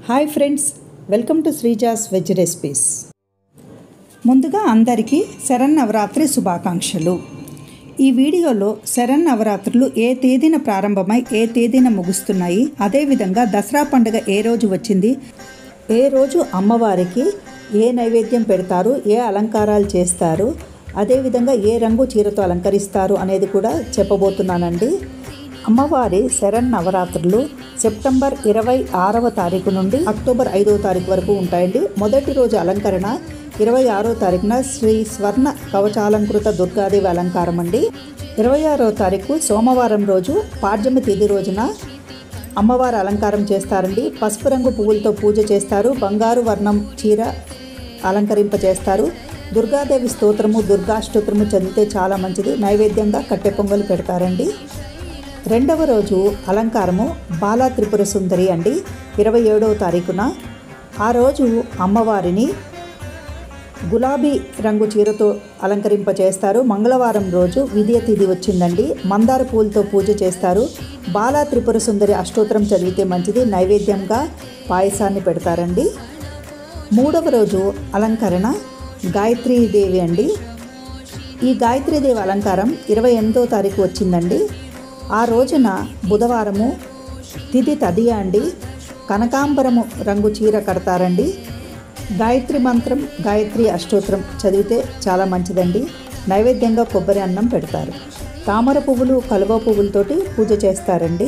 hi friends welcome to Sreeja's veg recipes ముందుగా అందరికీ శరన్నవరాత్రి శుభాకాంక్షలు ఈ వీడియోలో శరన్నవరాత్రులు ఏ తేదీన ప్రారంభమై ఏ తేదీన ముగుస్తున్నాయి అదేవిధంగా దసరా పండుగ ఏ రోజు వచ్చింది ఏ రోజు అమ్మవారికి ఏ నైవేద్యం పెడతారు ఏ అలంకారాలు చేస్తారు అదేవిధంగా ఏ రంగు చీరతో అలంకరిస్తారు అనేది కూడా చెప్పబోతున్నానండి అమ్మవారి శరణ్ నవరాత్రులు సెప్టెంబర్ ఇరవై ఆరవ తారీఖు నుండి అక్టోబర్ ఐదవ తారీఖు వరకు ఉంటాయండి మొదటి రోజు అలంకరణ ఇరవై ఆరో తారీఖున శ్రీ స్వర్ణ కవచాలంకృత దుర్గాదేవి అలంకారం అండి ఇరవై ఆరో తారీఖు సోమవారం రోజు పాడ్యమి తిథి రోజున అమ్మవారి అలంకారం చేస్తారండి పసుపు రంగు పువ్వులతో పూజ చేస్తారు బంగారు వర్ణం చీర అలంకరింప చేస్తారు దుర్గాదేవి స్తోత్రము దుర్గాష్టోత్రము చదివితే చాలా మంచిది నైవేద్యంగా కట్టె పొంగలు పెడతారండి రెండవ రోజు అలంకారము బాలా త్రిపుర సుందరి అండి ఇరవై ఏడవ తారీఖున ఆ రోజు అమ్మవారిని గులాబీ రంగు చీరతో అలంకరింప చేస్తారు మంగళవారం రోజు విద్య తిథి వచ్చిందండి మందార పూలతో పూజ చేస్తారు బాలా త్రిపుర సుందరి అష్టోత్తరం చదివితే మంచిది నైవేద్యంగా పాయసాన్ని పెడతారండి మూడవ రోజు అలంకరణ గాయత్రీదేవి అండి ఈ గాయత్రీదేవి అలంకారం ఇరవై ఎనిమిదో తారీఖు వచ్చిందండి ఆ రోజున బుధవారము తిథి తదియ అండి కనకాంబరము రంగు చీర కడతారండి గాయత్రి మంత్రం గాయత్రి అష్టోత్తరం చదివితే చాలా మంచిదండి నైవేద్యంగా కొబ్బరి అన్నం పెడతారు తామర పువ్వులు కలువ పువ్వులతోటి పూజ చేస్తారండి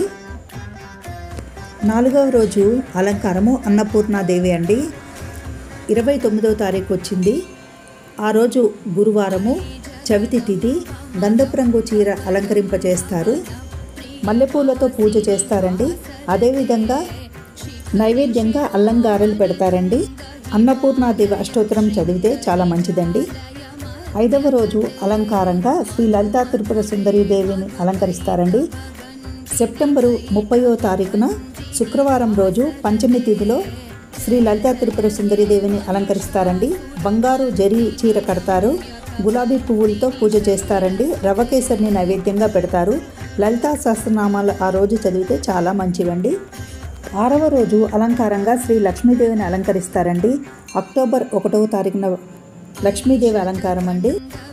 నాలుగవ రోజు అలంకారము అన్నపూర్ణాదేవి అండి ఇరవై తొమ్మిదవ తారీఖు వచ్చింది ఆ రోజు గురువారము చవితి తిథి గంధపు రంగు చీర అలంకరింపచేస్తారు మల్లెపూలతో పూజ చేస్తారండి అదేవిధంగా నైవేద్యంగా అల్లంగారెలు పెడతారండి అన్నపూర్ణాదేవి అష్టోత్తరం చదివితే చాలా మంచిదండి ఐదవ రోజు అలంకారంగా శ్రీ లలితా త్రిపుర సుందరీ దేవిని అలంకరిస్తారండి సెప్టెంబరు ముప్పయో తారీఖున శుక్రవారం రోజు పంచమి తిథిలో శ్రీ లలితా త్రిపుర సుందరీదేవిని అలంకరిస్తారండి బంగారు జరీ చీర కడతారు గులాబీ పువ్వులతో పూజ చేస్తారండి రవకేసరిని నైవేద్యంగా పెడతారు లలితా సహస్రనామాలు ఆ రోజు చదివితే చాలా మంచివండి ఆరవ రోజు అలంకారంగా శ్రీ లక్ష్మీదేవిని అలంకరిస్తారండి అక్టోబర్ ఒకటవ తారీఖున లక్ష్మీదేవి అలంకారం అండి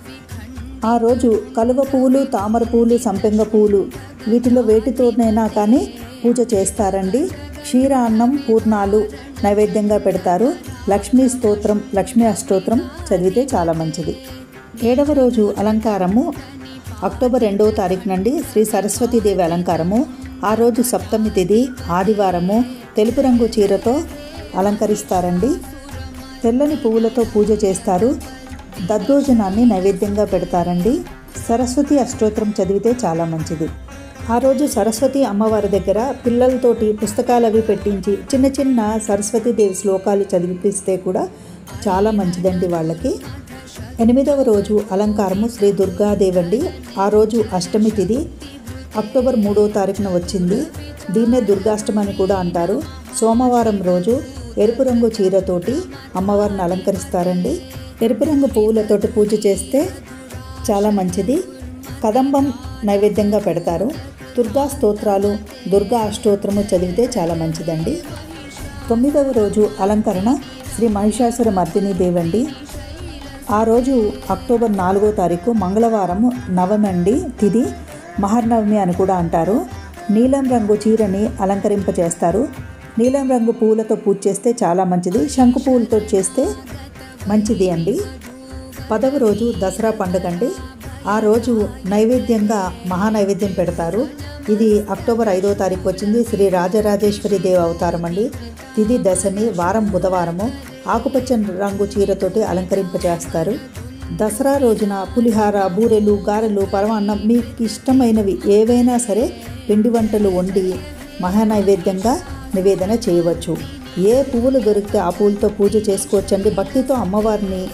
ఆ రోజు కలువ పువ్వులు తామర పువ్వులు సంపెంగ పువ్వులు వీటిలో వేటితోనైనా కానీ పూజ చేస్తారండి క్షీర అన్నం పూర్ణాలు నైవేద్యంగా పెడతారు లక్ష్మీ స్తోత్రం లక్ష్మీ అష్టోత్రం చదివితే చాలా మంచిది ఏడవ రోజు అలంకారము అక్టోబర్ రెండవ తారీఖు నుండి శ్రీ సరస్వతీదేవి అలంకారము ఆ రోజు సప్తమి తిథి ఆదివారము తెలుపు రంగు చీరతో అలంకరిస్తారండి తెల్లని పువ్వులతో పూజ చేస్తారు దద్దోజనాన్ని నైవేద్యంగా పెడతారండి సరస్వతి అష్టోత్తరం చదివితే చాలా మంచిది ఆ రోజు సరస్వతి అమ్మవారి దగ్గర పిల్లలతోటి పుస్తకాలు అవి పెట్టించి చిన్న చిన్న సరస్వతీదేవి శ్లోకాలు చదివిపిస్తే కూడా చాలా మంచిదండి వాళ్ళకి ఎనిమిదవ రోజు అలంకారము శ్రీ దుర్గాదేవి అండి ఆ రోజు అష్టమి తిథి అక్టోబర్ మూడవ తారీఖున వచ్చింది దీన్నే దుర్గాష్టమి అని కూడా అంటారు సోమవారం రోజు ఎరుపు రంగు చీరతోటి అమ్మవారిని అలంకరిస్తారండి ఎరుపు రంగు పువ్వులతోటి పూజ చేస్తే చాలా మంచిది కదంబం నైవేద్యంగా పెడతారు దుర్గా స్తోత్రాలు దుర్గా అష్టోత్రము చదివితే చాలా మంచిదండి తొమ్మిదవ రోజు అలంకరణ శ్రీ మహిషాసుర మర్దిని దేవండి ఆ రోజు అక్టోబర్ నాలుగో తారీఖు మంగళవారం నవమి అండి తిది మహర్నవమి అని కూడా అంటారు నీలం రంగు చీరని అలంకరింపచేస్తారు నీలం రంగు పువ్వులతో పూజ చేస్తే చాలా మంచిది శంకు పువ్వులతో చేస్తే మంచిది అండి పదవ రోజు దసరా పండుగ అండి ఆ రోజు నైవేద్యంగా మహానైవేద్యం పెడతారు ఇది అక్టోబర్ ఐదో తారీఖు వచ్చింది శ్రీ రాజరాజేశ్వరి దేవి అవతారం అండి తిది దశమి వారం బుధవారము ఆకుపచ్చని రంగు చీరతోటి అలంకరింపజేస్తారు దసరా రోజున పులిహార బూరెలు గారెలు పరమాన్నం మీకు ఇష్టమైనవి ఏవైనా సరే పిండి వంటలు వండి మహానైవేద్యంగా నివేదన చేయవచ్చు ఏ పువ్వులు దొరికితే ఆ పువ్వులతో పూజ చేసుకోవచ్చండి భక్తితో అమ్మవారిని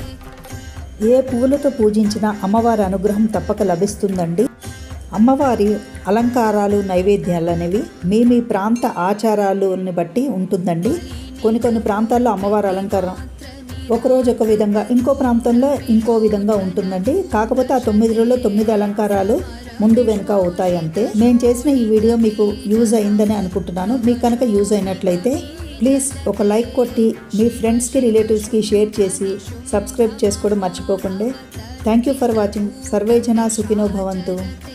ఏ పువ్వులతో పూజించినా అమ్మవారి అనుగ్రహం తప్పక లభిస్తుందండి అమ్మవారి అలంకారాలు నైవేద్యాలు అనేవి మీ మీ ప్రాంత ఆచారాలని బట్టి ఉంటుందండి కొన్ని కొన్ని ప్రాంతాల్లో అమ్మవారి అలంకారం ఒకరోజు ఒక విధంగా ఇంకో ప్రాంతంలో ఇంకో విధంగా ఉంటుందండి కాకపోతే ఆ తొమ్మిది రోజుల్లో తొమ్మిది అలంకారాలు ముందు వెనుక అవుతాయి అంతే నేను చేసిన ఈ వీడియో మీకు యూజ్ అయిందని అనుకుంటున్నాను మీకు కనుక యూజ్ అయినట్లయితే ప్లీజ్ ఒక లైక్ కొట్టి మీ ఫ్రెండ్స్కి రిలేటివ్స్కి షేర్ చేసి సబ్స్క్రైబ్ చేసుకోవడం మర్చిపోకండి థ్యాంక్ యూ ఫర్ వాచింగ్ సర్వే జన సుఖినో భవంతు